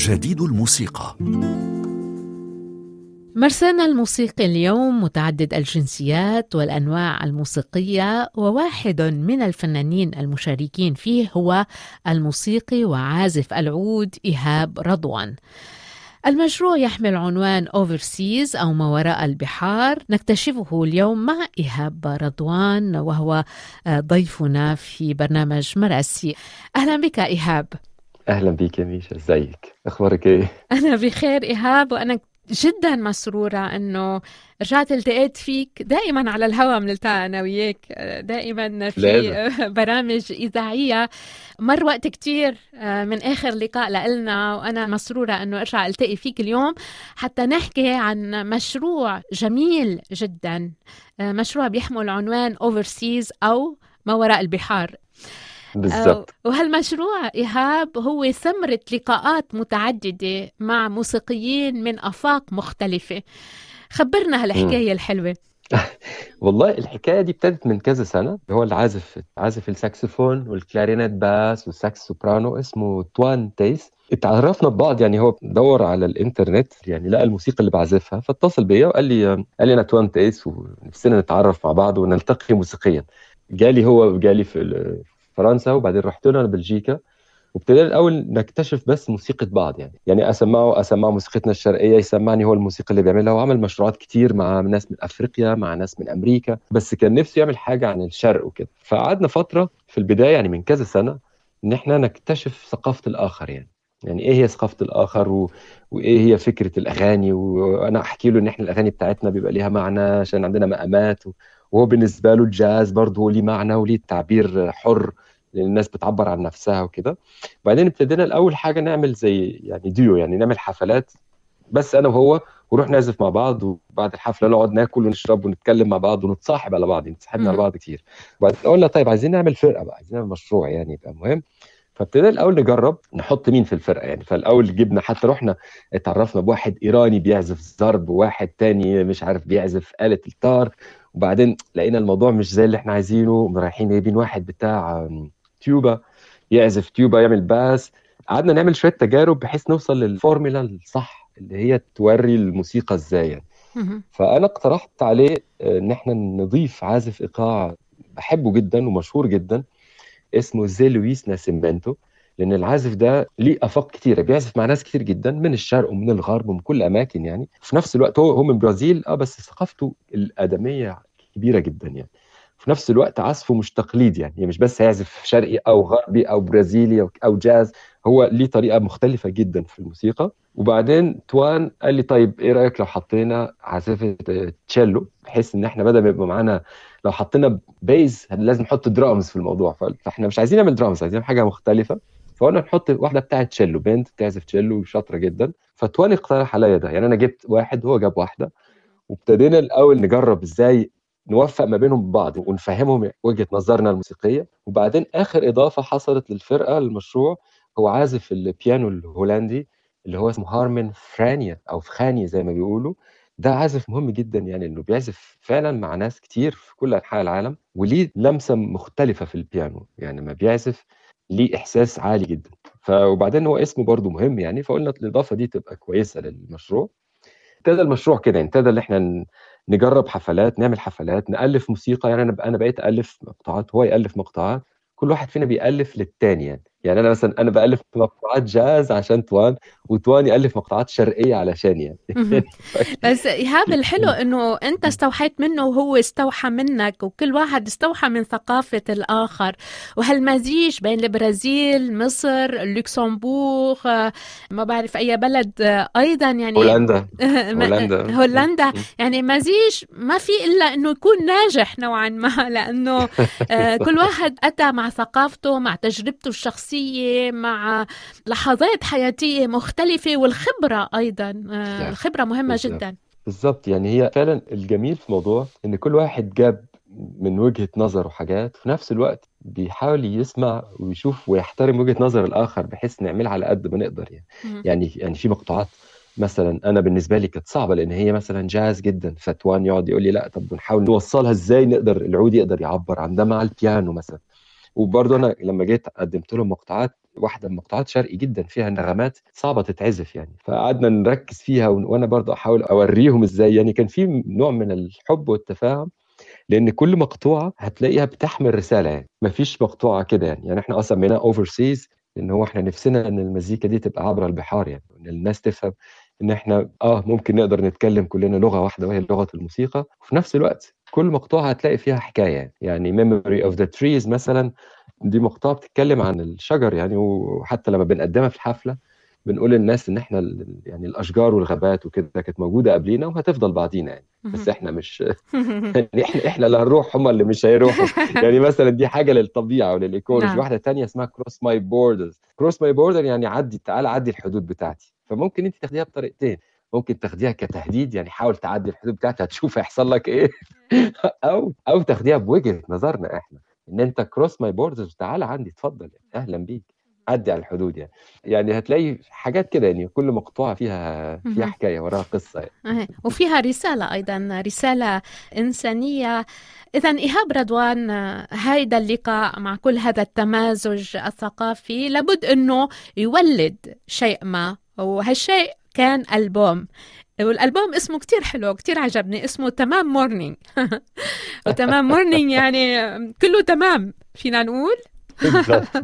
جديد الموسيقى مرسانا الموسيقي اليوم متعدد الجنسيات والانواع الموسيقيه وواحد من الفنانين المشاركين فيه هو الموسيقي وعازف العود ايهاب رضوان. المشروع يحمل عنوان اوفرسيز او ما وراء البحار نكتشفه اليوم مع ايهاب رضوان وهو ضيفنا في برنامج مراسي. اهلا بك ايهاب. اهلا بك يا ميشا ازيك اخبارك ايه انا بخير ايهاب وانا جدا مسرورة انه رجعت التقيت فيك دائما على الهواء بنلتقى انا وياك دائما في لازم. برامج اذاعية مر وقت كتير من اخر لقاء لنا وانا مسرورة انه ارجع التقي فيك اليوم حتى نحكي عن مشروع جميل جدا مشروع بيحمل عنوان اوفرسيز او ما وراء البحار بالضبط وهالمشروع إيهاب هو ثمرة لقاءات متعددة مع موسيقيين من آفاق مختلفة خبرنا هالحكاية الحلوة والله الحكايه دي ابتدت من كذا سنه هو العازف عازف الساكسفون والكلارينيت باس والساكس سوبرانو اسمه توان تيس اتعرفنا ببعض يعني هو دور على الانترنت يعني لقى الموسيقى اللي بعزفها فاتصل بيا وقال لي قال لي انا توان تيس ونفسنا نتعرف مع بعض ونلتقي موسيقيا جالي هو جالي في فرنسا وبعدين رحت له بلجيكا وابتدينا الاول نكتشف بس موسيقى بعض يعني يعني اسمعه اسمعه موسيقتنا الشرقيه يسمعني هو الموسيقى اللي بيعملها وعمل مشروعات كتير مع ناس من افريقيا مع ناس من امريكا بس كان نفسه يعمل حاجه عن الشرق وكده فقعدنا فتره في البدايه يعني من كذا سنه ان احنا نكتشف ثقافه الاخر يعني يعني ايه هي ثقافه الاخر و... وايه هي فكره الاغاني وانا احكي له ان احنا الاغاني بتاعتنا بيبقى ليها معنى عشان عندنا مقامات و... وهو بالنسبه له الجاز برضه هو ليه معنى وليه تعبير حر لان الناس بتعبر عن نفسها وكده وبعدين ابتدينا الاول حاجه نعمل زي يعني ديو يعني نعمل حفلات بس انا وهو ونروح نعزف مع بعض وبعد الحفله نقعد ناكل ونشرب ونتكلم مع بعض ونتصاحب على بعض نتصاحبنا على بعض كتير وبعدين قلنا طيب عايزين نعمل فرقه بقى عايزين نعمل مشروع يعني يبقى مهم فابتدينا الاول نجرب نحط مين في الفرقه يعني فالاول جبنا حتى رحنا اتعرفنا بواحد ايراني بيعزف ضرب وواحد تاني مش عارف بيعزف آلة التار وبعدين لقينا الموضوع مش زي اللي احنا عايزينه رايحين جايبين واحد بتاع تيوبا يعزف تيوبا يعمل باس قعدنا نعمل شويه تجارب بحيث نوصل للفورمولا الصح اللي هي توري الموسيقى ازاي يعني. فانا اقترحت عليه ان احنا نضيف عازف ايقاع بحبه جدا ومشهور جدا اسمه زي لويس ناسيمنتو لان العازف ده ليه افاق كتيره بيعزف مع ناس كتير جدا من الشرق ومن الغرب ومن كل اماكن يعني في نفس الوقت هو هو من برازيل اه بس ثقافته الادميه كبيره جدا يعني في نفس الوقت عزفه مش تقليدي يعني, يعني مش بس هيعزف شرقي او غربي او برازيلي او جاز هو ليه طريقه مختلفه جدا في الموسيقى وبعدين توان قال لي طيب ايه رايك لو حطينا عازفه تشيلو بحيث ان احنا بدل ما يبقى معانا لو حطينا بيز لازم نحط درامز في الموضوع فاحنا مش عايزين نعمل درامز عايزين حاجه مختلفه فقلنا نحط واحده بتاعه تشيلو بنت بتعزف تشيلو شاطره جدا فتوان اقترح عليا ده يعني انا جبت واحد وهو جاب واحده وابتدينا الاول نجرب ازاي نوفق ما بينهم ببعض ونفهمهم وجهه نظرنا الموسيقيه وبعدين اخر اضافه حصلت للفرقه المشروع هو عازف البيانو الهولندي اللي هو اسمه هارمن فرانيا او فخاني زي ما بيقولوا ده عازف مهم جدا يعني انه بيعزف فعلا مع ناس كتير في كل انحاء العالم وليه لمسه مختلفه في البيانو يعني ما بيعزف ليه احساس عالي جدا فوبعدين هو اسمه برضه مهم يعني فقلنا الاضافه دي تبقى كويسه للمشروع ابتدى المشروع كده ابتدى ان احنا نجرب حفلات نعمل حفلات نالف موسيقى يعني انا انا بقيت الف مقطوعات هو يالف مقطوعات كل واحد فينا بيالف للتاني يعني يعني انا مثلا انا بالف مقطوعات جاز عشان توان وتوان يالف مقطوعات شرقيه علشان يعني بس ايهاب الحلو انه انت استوحيت منه وهو استوحى منك وكل واحد استوحى من ثقافه الاخر وهالمزيج بين البرازيل مصر لوكسمبورغ ما بعرف اي بلد ايضا يعني هولندا هولندا هولندا يعني مزيج ما في الا انه يكون ناجح نوعا ما لانه كل واحد اتى مع ثقافته مع تجربته الشخصيه مع لحظات حياتيه مختلفه والخبره ايضا الخبره مهمه بالزبط. جدا بالظبط يعني هي فعلا الجميل في الموضوع ان كل واحد جاب من وجهه نظره حاجات في نفس الوقت بيحاول يسمع ويشوف ويحترم وجهه نظر الاخر بحيث نعملها على قد ما نقدر يعني مم. يعني يعني في مقطوعات مثلا انا بالنسبه لي كانت صعبه لان هي مثلا جاز جدا فتوان يقعد يقول لي لا طب نحاول نوصلها ازاي نقدر العود يقدر يعبر عن ده مع البيانو مثلا وبرضه انا لما جيت قدمت له مقطوعات واحده من مقطوعات شرقي جدا فيها نغمات صعبه تتعزف يعني فقعدنا نركز فيها وانا برضه احاول اوريهم ازاي يعني كان في نوع من الحب والتفاهم لان كل مقطوعه هتلاقيها بتحمل رساله يعني مفيش مقطوعه كده يعني يعني احنا اصلا سميناها اوفر سيز لان هو احنا نفسنا ان المزيكا دي تبقى عبر البحار يعني ان الناس تفهم ان احنا اه ممكن نقدر نتكلم كلنا لغه واحده وهي لغه الموسيقى وفي نفس الوقت كل مقطوعه هتلاقي فيها حكايه يعني ميموري اوف ذا تريز مثلا دي مقطوعه بتتكلم عن الشجر يعني وحتى لما بنقدمها في الحفله بنقول للناس ان احنا يعني الاشجار والغابات وكده كانت موجوده قبلينا وهتفضل بعدينا يعني بس احنا مش يعني احنا احنا اللي هنروح هم اللي مش هيروحوا يعني مثلا دي حاجه للطبيعه وللايكولوجي نعم. واحده تانية اسمها كروس ماي بوردرز كروس ماي بوردر يعني عدي تعال عدي الحدود بتاعتي فممكن انت تاخديها بطريقتين ممكن تاخديها كتهديد يعني حاول تعدي الحدود بتاعتي هتشوف هيحصل لك ايه او او تاخديها بوجهه نظرنا احنا ان انت كروس ماي بوردرز تعال عندي اتفضل اهلا بيك عدي على الحدود يعني يعني هتلاقي حاجات كده يعني كل مقطوعه فيها فيها مهم. حكايه وراها قصه يعني. إيه، وفيها رسالة أيضا رسالة إنسانية إذا إيهاب رضوان آه، هيدا اللقاء مع كل هذا التمازج الثقافي لابد أنه يولد شيء ما وهالشيء كان ألبوم والألبوم اسمه كتير حلو كتير عجبني اسمه تمام مورنينج وتمام مورنينج يعني كله تمام فينا نقول بالظبط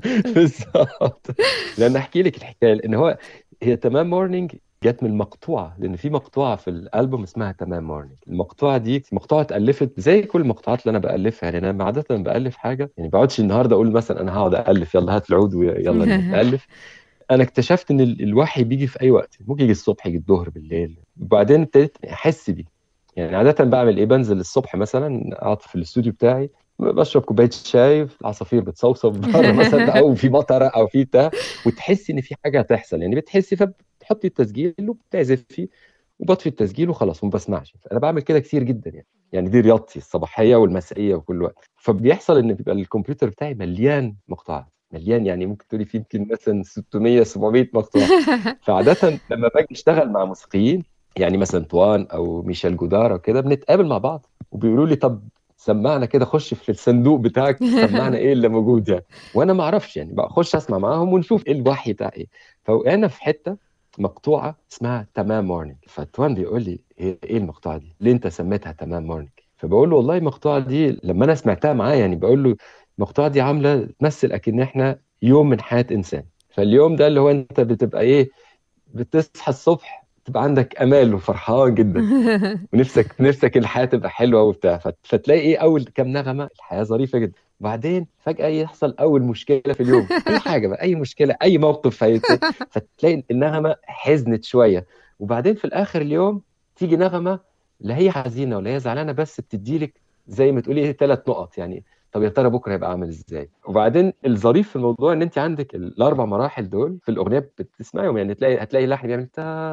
بالظبط لان احكي لك الحكايه لان هو هي تمام مورنينج جت من المقطوعه لان في مقطوعه في الالبوم اسمها تمام مورنينج المقطوعه دي مقطوعه اتالفت زي كل المقطوعات اللي انا بالفها يعني انا عاده لما بالف حاجه يعني ما بقعدش النهارده اقول مثلا انا هقعد الف يلا هات العود ويلا نالف انا اكتشفت ان ال- الوحي بيجي في اي وقت ممكن يجي الصبح يجي الظهر بالليل وبعدين ابتديت احس بيه يعني عاده بعمل ايه بنزل الصبح مثلا اقعد في الاستوديو بتاعي بشرب كوبايه شاي العصافير بتصوصو بره مثلا او في مطره او في بتاع وتحسي ان في حاجه هتحصل يعني بتحسي فبتحطي التسجيل وبتعزفي وبطفي التسجيل وخلاص وما بسمعش انا بعمل كده كتير جدا يعني يعني دي رياضتي الصباحيه والمسائيه وكل وقت فبيحصل ان بيبقى الكمبيوتر بتاعي مليان مقطوعات مليان يعني ممكن تقولي فيه يمكن مثلا 600 700 مقطوعه فعاده لما باجي اشتغل مع موسيقيين يعني مثلا توان او ميشيل جودار او كده بنتقابل مع بعض وبيقولوا لي طب سمعنا كده خش في الصندوق بتاعك سمعنا ايه اللي موجود يعني وانا ما اعرفش يعني بخش اسمع معاهم ونشوف ايه الوحي بتاع ايه فوقعنا في حته مقطوعه اسمها تمام مورنينج فتوان بيقول لي ايه إيه المقطوعه دي ليه انت سميتها تمام مورنينج فبقول له والله المقطوعه دي لما انا سمعتها معاه يعني بقول له المقطوعه دي عامله تمثل اكن احنا يوم من حياه انسان فاليوم ده اللي هو انت بتبقى ايه بتصحى الصبح تبقى عندك امال وفرحان جدا ونفسك نفسك الحياه تبقى حلوه وبتاع فت- فتلاقي ايه اول كام نغمه الحياه ظريفه جدا وبعدين فجاه يحصل اول مشكله في اليوم اي حاجه بقى اي مشكله اي موقف هيت... فتلاقي النغمه حزنت شويه وبعدين في الاخر اليوم تيجي نغمه لا هي حزينه ولا هي زعلانه بس بتديلك زي ما تقولي ايه ثلاث نقط يعني طب يا ترى بكره هيبقى عامل ازاي وبعدين الظريف في الموضوع ان انت عندك الاربع مراحل دول في الاغنيه بتسمعيهم يعني تلاقي هتلاقي اللحن بيعمل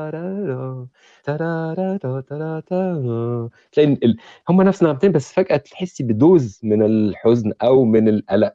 تارارا تارارا تارارا تارارا. تلاقي ال... هم نفس النغمتين بس فجاه تحسي بدوز من الحزن او من القلق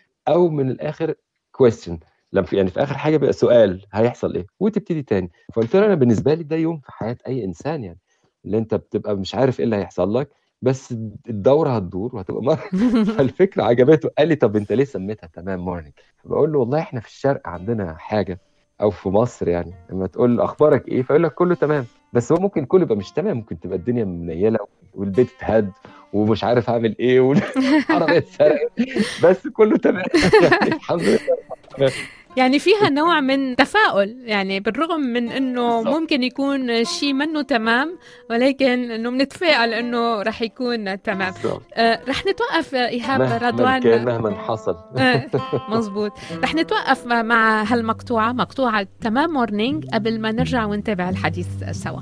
او من الاخر كويستشن لما في يعني في اخر حاجه بيبقى سؤال هيحصل ايه وتبتدي تاني فقلت له انا بالنسبه لي ده يوم في حياه اي انسان يعني اللي انت بتبقى مش عارف ايه اللي هيحصل لك بس الدوره هتدور وهتبقى مره فالفكره عجبته قال لي طب انت ليه سميتها تمام مورنينج فبقول له والله احنا في الشرق عندنا حاجه او في مصر يعني لما تقول له اخبارك ايه فيقول لك كله تمام بس هو ممكن كله يبقى مش تمام ممكن تبقى الدنيا منيله والبيت اتهد ومش عارف اعمل ايه والعربيه اتسرقت بس كله تمام يعني الحمد لله يعني فيها نوع من تفاؤل يعني بالرغم من انه بالضبط. ممكن يكون شيء منه تمام ولكن انه بنتفائل انه رح يكون تمام بالظبط. آه رح نتوقف آه، ايهاب مهما كان رضوان مهما حصل آه، مزبوط رح نتوقف مع- مع هالمقطوعة مقطوعة تمام مورنينج قبل ما نرجع ونتابع الحديث سوا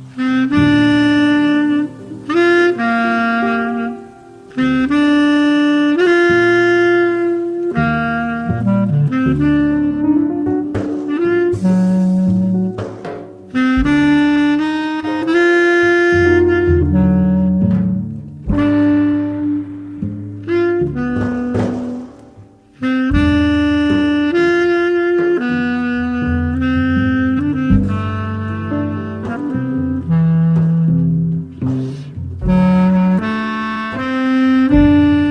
Thank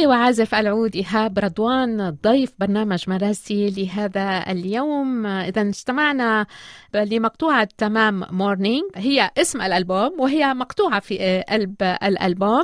الموسيقي وعازف العود إيهاب رضوان ضيف برنامج مراسي لهذا اليوم إذا استمعنا لمقطوعة تمام مورنينج هي اسم الألبوم وهي مقطوعة في قلب الألبوم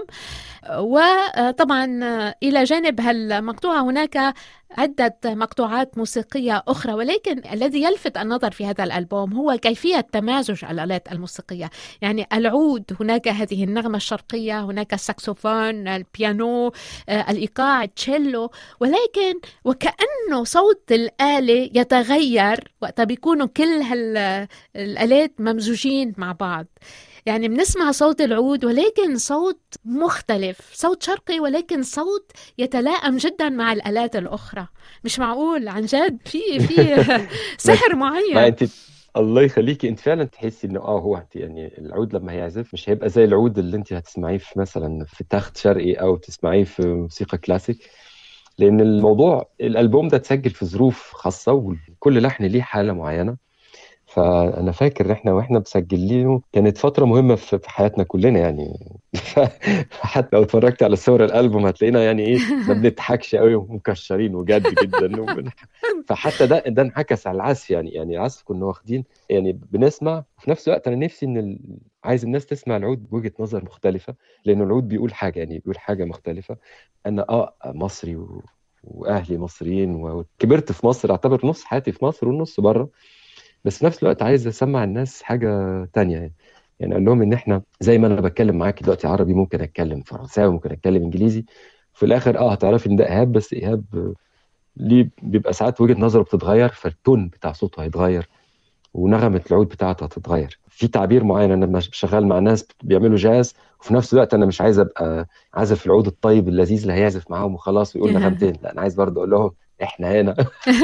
وطبعا إلى جانب هالمقطوعة هناك عدة مقطوعات موسيقية أخرى ولكن الذي يلفت النظر في هذا الألبوم هو كيفية تمازج الآلات الموسيقية يعني العود هناك هذه النغمة الشرقية هناك الساكسوفون البيانو الإيقاع التشيلو ولكن وكأنه صوت الآلة يتغير وقت بيكونوا كل هالآلات ممزوجين مع بعض يعني بنسمع صوت العود ولكن صوت مختلف صوت شرقي ولكن صوت يتلائم جدا مع الآلات الأخرى مش معقول عن جد في في سحر معين ما انت الله يخليكي انت فعلا تحسي انه اه هو يعني العود لما هيعزف مش هيبقى زي العود اللي انت هتسمعيه في مثلا في تخت شرقي او تسمعيه في موسيقى كلاسيك لان الموضوع الالبوم ده اتسجل في ظروف خاصه وكل لحن ليه حاله معينه فانا فاكر ان احنا واحنا مسجلينه كانت فتره مهمه في حياتنا كلنا يعني حتى لو اتفرجت على صور الالبوم هتلاقينا يعني ايه ما بنضحكش قوي ومكشرين وجد جدا فحتى ده ده انعكس على العزف يعني يعني العزف كنا واخدين يعني بنسمع وفي نفس الوقت انا نفسي ان ال... عايز الناس تسمع العود بوجهه نظر مختلفه لان العود بيقول حاجه يعني بيقول حاجه مختلفه انا اه مصري و... واهلي مصريين وكبرت في مصر اعتبر نص حياتي في مصر والنص بره بس في نفس الوقت عايز اسمع الناس حاجه تانية يعني يعني اقول لهم ان احنا زي ما انا بتكلم معاك دلوقتي عربي ممكن اتكلم فرنساوي ممكن اتكلم انجليزي في الاخر اه هتعرفي ان ده ايهاب بس ايهاب ليه بيبقى ساعات وجهه نظره بتتغير فالتون بتاع صوته هيتغير ونغمه العود بتاعته هتتغير في تعبير معين انا شغال مع ناس بيعملوا جاز وفي نفس الوقت انا مش عايز ابقى عازف العود الطيب اللذيذ اللي هيعزف معاهم وخلاص ويقول نغمتين لا انا عايز برضه اقول لهم احنا هنا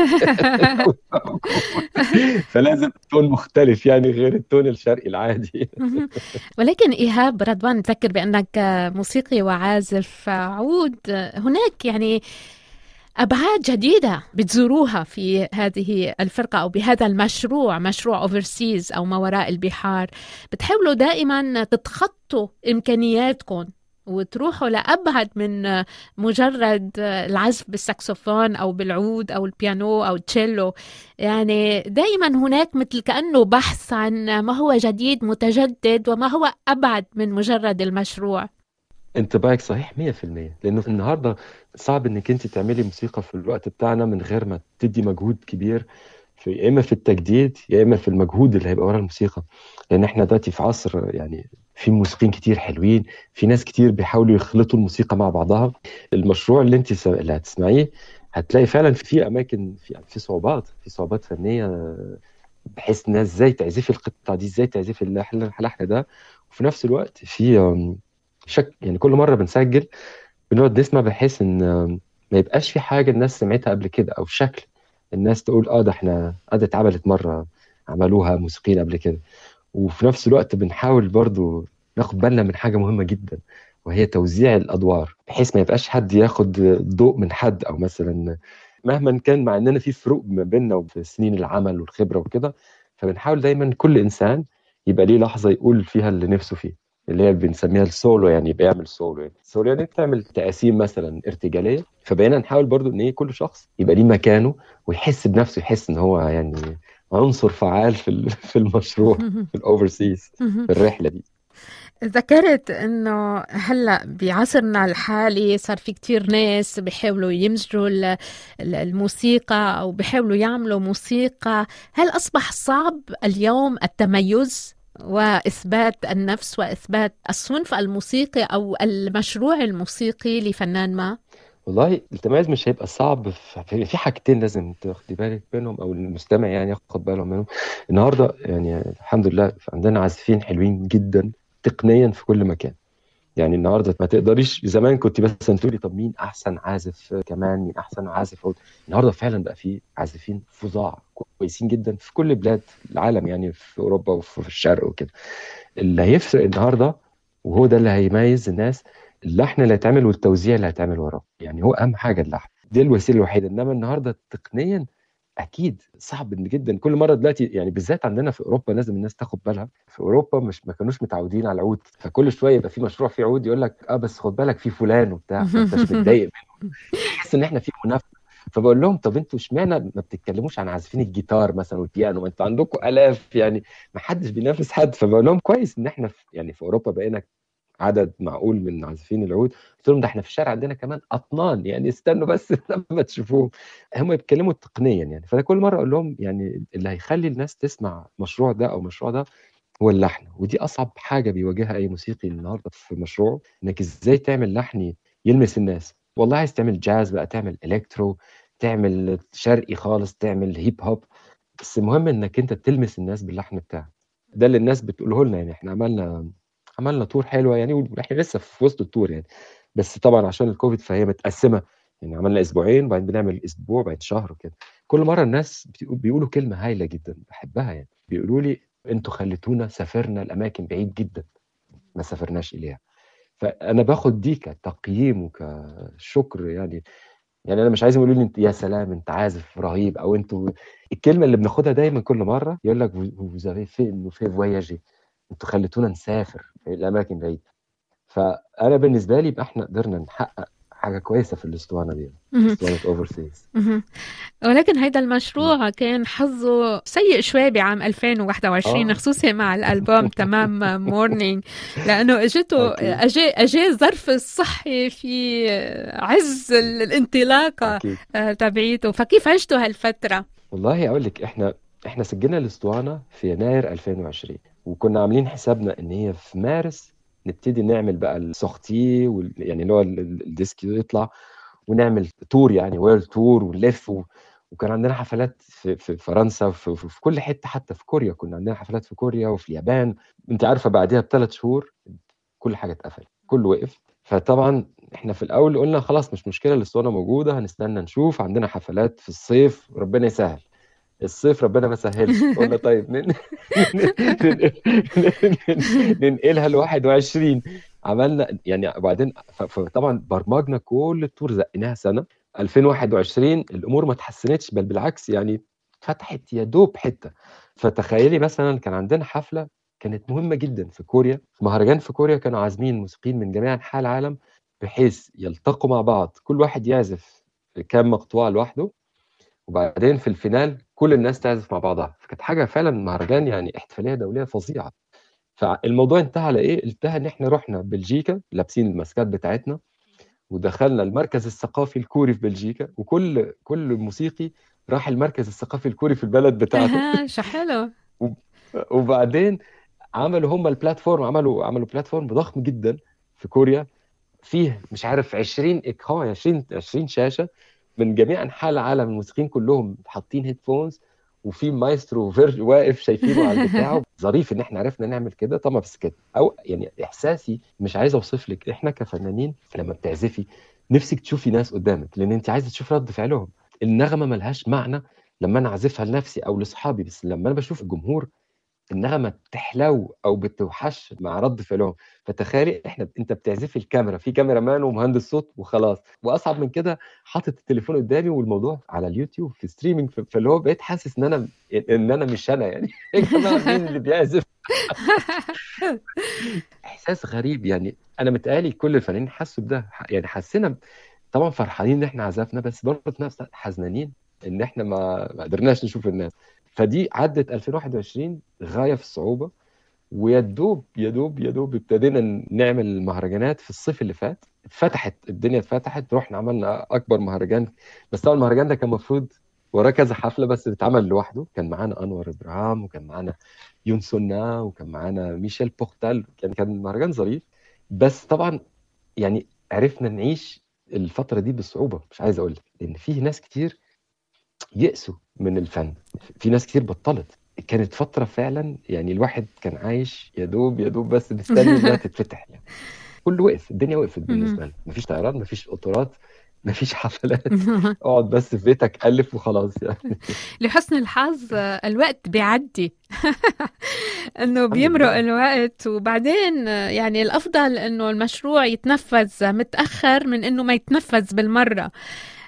فلازم تون مختلف يعني غير التون الشرقي العادي ولكن ايهاب رضوان نذكر بانك موسيقي وعازف عود هناك يعني أبعاد جديدة بتزوروها في هذه الفرقة أو بهذا المشروع مشروع أوفرسيز أو ما وراء البحار بتحاولوا دائما تتخطوا إمكانياتكم وتروحوا لأبعد من مجرد العزف بالساكسوفون أو بالعود أو البيانو أو التشيلو يعني دائما هناك مثل كأنه بحث عن ما هو جديد متجدد وما هو أبعد من مجرد المشروع انطباعك صحيح 100% لانه النهارده صعب انك انت تعملي موسيقى في الوقت بتاعنا من غير ما تدي مجهود كبير في يا اما في التجديد يا اما في المجهود اللي هيبقى ورا الموسيقى لان احنا دلوقتي في عصر يعني في موسيقيين كتير حلوين في ناس كتير بيحاولوا يخلطوا الموسيقى مع بعضها المشروع اللي انت اللي هتسمعيه هتلاقي فعلا في اماكن في في صعوبات في صعوبات فنيه بحيث الناس ازاي تعزفي القطعه دي ازاي تعزفي اللحن ده وفي نفس الوقت في شك يعني كل مره بنسجل بنقعد نسمع بحيث ان ما يبقاش في حاجه الناس سمعتها قبل كده او شكل الناس تقول اه ده احنا اه ده اتعملت مره عملوها موسيقيين قبل كده وفي نفس الوقت بنحاول برضو ناخد بالنا من حاجه مهمه جدا وهي توزيع الادوار بحيث ما يبقاش حد ياخد ضوء من حد او مثلا مهما كان مع اننا في فروق ما بيننا وفي سنين العمل والخبره وكده فبنحاول دايما كل انسان يبقى ليه لحظه يقول فيها اللي نفسه فيه اللي هي بنسميها السولو يعني بيعمل سولو يعني السولو يعني بتعمل تقاسيم مثلا ارتجاليه فبقينا نحاول برضو ان ايه كل شخص يبقى ليه مكانه ويحس بنفسه يحس ان هو يعني عنصر فعال في في المشروع في الاوفرسيز في الرحله دي ذكرت انه هلا بعصرنا الحالي صار في كتير ناس بيحاولوا يمزجوا الموسيقى او بيحاولوا يعملوا موسيقى هل اصبح صعب اليوم التميز واثبات النفس واثبات الصنف الموسيقي او المشروع الموسيقي لفنان ما والله التميز مش هيبقى صعب في حاجتين لازم تاخدي بالك منهم او المستمع يعني ياخد باله منهم النهارده يعني الحمد لله عندنا عازفين حلوين جدا تقنيا في كل مكان يعني النهارده ما تقدريش زمان كنت مثلا تقولي طب مين احسن عازف كمان مين احسن عازف عود النهارده فعلا بقى في عازفين فظاع كويسين جدا في كل بلاد العالم يعني في اوروبا وفي الشرق وكده اللي هيفرق النهارده وهو ده اللي هيميز الناس اللحن اللي هيتعمل والتوزيع اللي هيتعمل وراه يعني هو اهم حاجه اللحن دي الوسيله الوحيده انما النهارده تقنيا اكيد صعب جدا كل مره دلوقتي يعني بالذات عندنا في اوروبا لازم الناس تاخد بالها في اوروبا مش ما كانوش متعودين على العود فكل شويه يبقى في مشروع فيه عود يقول لك اه بس خد بالك في فلان وبتاع فانت مش متضايق منه تحس ان احنا في منافسه فبقول لهم طب انتوا اشمعنى ما بتتكلموش عن عازفين الجيتار مثلا والبيانو ما انتوا عندكم الاف يعني ما حدش بينافس حد فبقول لهم كويس ان احنا في يعني في اوروبا بقينا عدد معقول من عازفين العود قلت لهم ده احنا في الشارع عندنا كمان اطنان يعني استنوا بس لما تشوفوهم هم يتكلموا تقنيا يعني فانا كل مره اقول لهم يعني اللي هيخلي الناس تسمع مشروع ده او مشروع ده هو اللحن ودي اصعب حاجه بيواجهها اي موسيقي النهارده في مشروعه انك ازاي تعمل لحن يلمس الناس والله عايز تعمل جاز بقى تعمل الكترو تعمل شرقي خالص تعمل هيب هوب بس المهم انك انت تلمس الناس باللحن بتاعك ده اللي الناس بتقوله لنا يعني احنا عملنا عملنا تور حلوه يعني واحنا لسه في وسط التور يعني بس طبعا عشان الكوفيد فهي متقسمه يعني عملنا اسبوعين وبعدين بنعمل اسبوع بعد شهر وكده كل مره الناس بيقولوا كلمه هايله جدا بحبها يعني بيقولوا لي انتوا خليتونا سافرنا لاماكن بعيد جدا ما سافرناش اليها فانا باخد دي كتقييم وكشكر يعني يعني انا مش عايز يقولوا لي انت يا سلام انت عازف رهيب او انتوا الكلمه اللي بناخدها دايما كل مره يقول لك vous avez fait nous fait voyager انتوا خليتونا نسافر في الاماكن بعيده فانا بالنسبه لي يبقى احنا قدرنا نحقق حاجه كويسه في الاسطوانه دي اسطوانه اوفرسيز ولكن هيدا المشروع كان حظه سيء شوي بعام 2021 آه. خصوصا مع الالبوم تمام مورنينج لانه اجته اجى اجى الظرف الصحي في عز الانطلاقه تبعيته فكيف عشتوا هالفتره؟ والله اقول لك احنا احنا سجلنا الاسطوانه في يناير 2020 وكنا عاملين حسابنا ان هي في مارس نبتدي نعمل بقى السوختي وال... يعني اللي هو الديسك يطلع ونعمل تور يعني ويرلد تور ونلف و... وكان عندنا حفلات في, في فرنسا وفي في كل حته حتى في كوريا كنا عندنا حفلات في كوريا وفي اليابان انت عارفه بعدها بثلاث شهور كل حاجه اتقفلت كله وقف فطبعا احنا في الاول قلنا خلاص مش مشكله الاسطوانه موجوده هنستنى نشوف عندنا حفلات في الصيف ربنا يسهل الصيف ربنا ما سهلش قلنا طيب ننقلها ل 21 عملنا يعني وبعدين فطبعا برمجنا كل التور زقناها سنه 2021 الامور ما اتحسنتش بل بالعكس يعني فتحت يا دوب حته فتخيلي مثلا كان عندنا حفله كانت مهمه جدا في كوريا في مهرجان في كوريا كانوا عازمين موسيقيين من جميع انحاء العالم بحيث يلتقوا مع بعض كل واحد يعزف كام مقطوعه لوحده وبعدين في الفينال كل الناس تعزف مع بعضها فكانت حاجه فعلا مهرجان يعني احتفاليه دوليه فظيعه فالموضوع انتهى على ايه؟ انتهى ان احنا رحنا بلجيكا لابسين الماسكات بتاعتنا ودخلنا المركز الثقافي الكوري في بلجيكا وكل كل موسيقي راح المركز الثقافي الكوري في البلد بتاعته شو حلو وبعدين عملوا هم البلاتفورم عملوا عملوا بلاتفورم ضخم جدا في كوريا فيه مش عارف 20 اكران 20 20 شاشه من جميع انحاء العالم الموسيقيين كلهم حاطين هيدفونز وفي مايسترو فيرج واقف شايفينه على البتاع ظريف ان احنا عرفنا نعمل كده طبعا بس كده او يعني احساسي مش عايز اوصف لك احنا كفنانين لما بتعزفي نفسك تشوفي ناس قدامك لان انت عايزه تشوف رد فعلهم النغمه ملهاش معنى لما انا اعزفها لنفسي او لاصحابي بس لما انا بشوف الجمهور النغمه بتحلو او بتوحش مع رد فعلهم فتخيلي احنا انت بتعزفي الكاميرا في كاميرا مان ومهندس صوت وخلاص واصعب من كده حاطط التليفون قدامي والموضوع على اليوتيوب في ستريمينج فاللي هو بقيت حاسس ان انا ان انا مش انا يعني يا جماعه مين اللي بيعزف احساس غريب يعني انا متهيألي كل الفنانين حسوا بده يعني حسينا طبعا فرحانين ان احنا عزفنا بس برضه في نفس حزنانين ان احنا ما ما قدرناش نشوف الناس فدي عدت 2021 غايه في الصعوبه ويا دوب يا دوب يا دوب ابتدينا نعمل مهرجانات في الصيف اللي فات اتفتحت الدنيا اتفتحت رحنا عملنا اكبر مهرجان بس طبعا المهرجان ده كان المفروض وراه كذا حفله بس اتعمل لوحده كان معانا انور ابراهام وكان معانا يون سونا وكان معانا ميشيل بورتال يعني كان مهرجان ظريف بس طبعا يعني عرفنا نعيش الفتره دي بصعوبه مش عايز اقول لك لان في ناس كتير يأسوا من الفن في ناس كتير بطلت كانت فترة فعلا يعني الواحد كان عايش يا دوب يا دوب بس مستني انها تتفتح يعني كله وقف الدنيا وقفت بالنسبة لنا مفيش طيران مفيش قطارات مفيش حفلات اقعد بس في بيتك الف وخلاص يعني لحسن الحظ الوقت بيعدي انه بيمرق الوقت وبعدين يعني الافضل انه المشروع يتنفذ متاخر من انه ما يتنفذ بالمره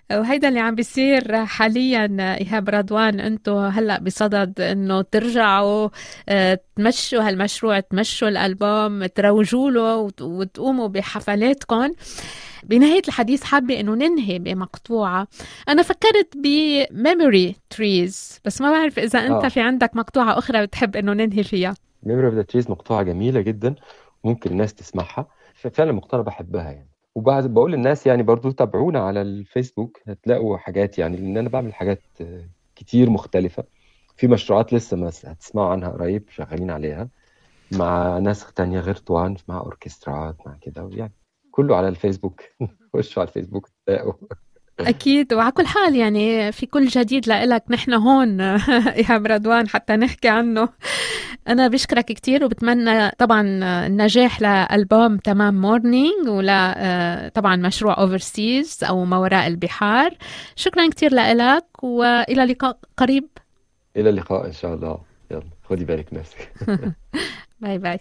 وهيدا اللي عم بيصير حاليا ايهاب رضوان انتم هلا بصدد انه ترجعوا آه، تمشوا هالمشروع تمشوا الالبوم تروجوا له وتقوموا بحفلاتكم بنهاية الحديث حابة إنه ننهي بمقطوعة أنا فكرت بميموري تريز بس ما بعرف إذا أنت آه. في عندك مقطوعة أخرى بتحب إنه ننهي فيها ميموري اوف ذا تريز مقطوعة جميلة جدا ممكن الناس تسمعها فعلا مقطوعة بحبها يعني وبعد بقول للناس يعني برضو تابعونا على الفيسبوك هتلاقوا حاجات يعني لان انا بعمل حاجات كتير مختلفه في مشروعات لسه ما هتسمعوا عنها قريب شغالين عليها مع ناس تانية غير توان مع اوركسترات مع كده يعني كله على الفيسبوك خشوا على الفيسبوك تلاقوا أكيد وعلى كل حال يعني في كل جديد لإلك نحن هون إيهاب رضوان حتى نحكي عنه أنا بشكرك كتير وبتمنى طبعا النجاح لألبوم تمام مورنينج ولا آه، طبعا مشروع أوفرسيز أو ما وراء البحار شكرا كتير لإلك وإلى لقاء قريب إلى اللقاء إن شاء الله يلا خدي بالك نفسك باي باي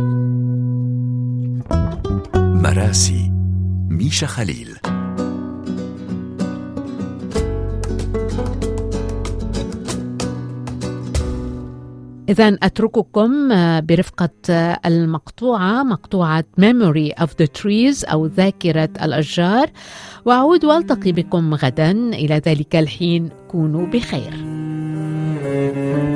مراسي ميشا خليل إذا أترككم آه، برفقة آه، المقطوعة مقطوعة Memory of the Trees أو ذاكرة الأشجار وأعود وألتقي بكم غدا إلى ذلك الحين كونوا بخير.